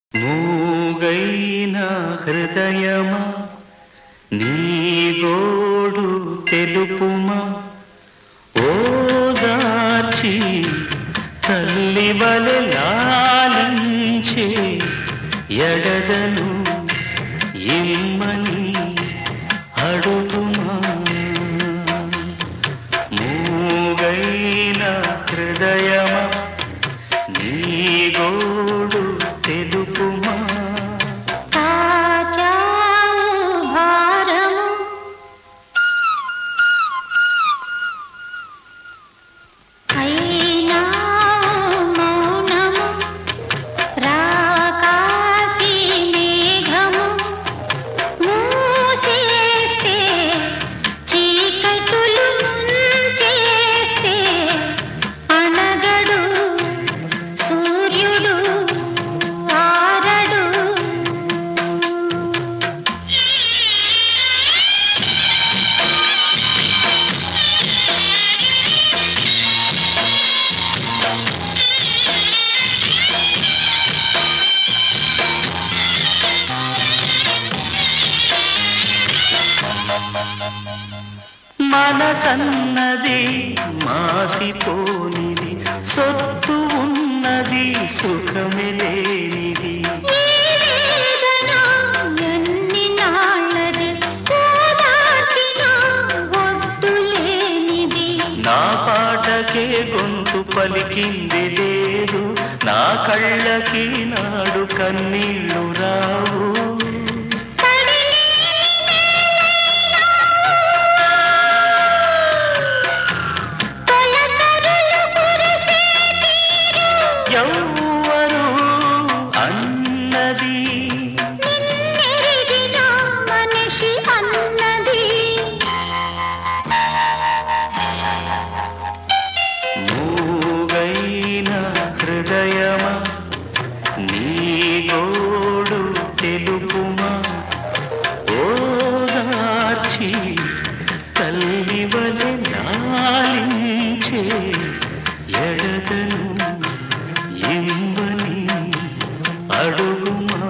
మూగైన హృదయమా నీ గోడు తెలుపుమా ఓదార్చి తల్లి వలె లాలించే ఎడదను ఇమ్మని అడుగుమా మూగైన హృదయమా నీ గోడు తెలుపుమా తాచావు భారము అయినా మౌనము రాకాసి మేఘము మూసేస్తే చీకటులు ముంచేస్తే అనగడు సూర్యుడు ఆరడు మనసన్నది మాసిపోనిది సొత్తు ఉన్నది సుఖమే లేనిది ఈ వేదన ఎన్ని నాళ్ళది ఓదార్చిన ఒడ్డు లేనిది నా పాటకే గొంతు పలికింది లేదు నా కళ్ళకి నాడు కన్నీళ్ళు రావు తొలకరులు కురిసే ఎవ్వరు అన్నది నిన్నెరిగిన మనిషి అన్నది మూగైన హృదయమా నీ గోడు తెలుపుమా ఓదార్చి తల్లి వలె నాలించే ఎడదను ఇమ్మని అడుగుమా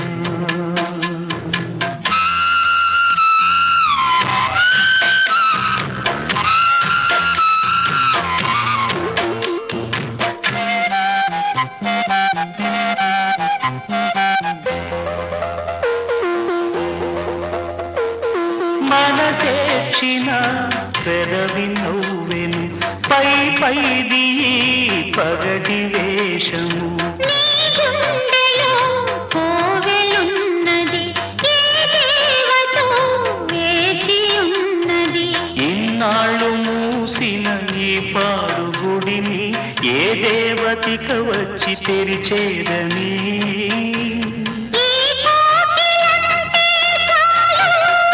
మనసేక్షిన పెదవి నవ్వెను పై పైది పగటి వేషము నీ గుండెలో కోవెలున్నది ఏ దేవతో వేచి ఉన్నది ఇన్నాళ్ళు మూసిన ఈ పాడు గుడిని ఏ దేవతిక వచ్చి తెరిచేదని ఈ కోకిలంటే చాలు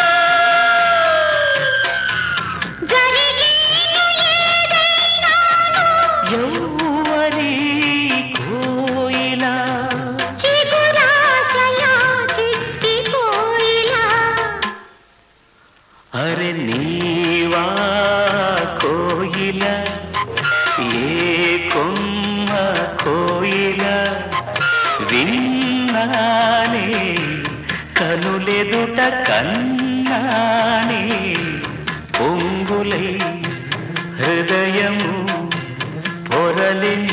జరిగేను ఏదైనాను ఎవ్వరి కోయిలా చిగురాశల చిట్టి కోయిలా అరె నీవా కోయిల ఏ కొమ్మ కోయిల విన్నానే కనులెదుట కన్నానే పొంగులై హృదయము పొరలి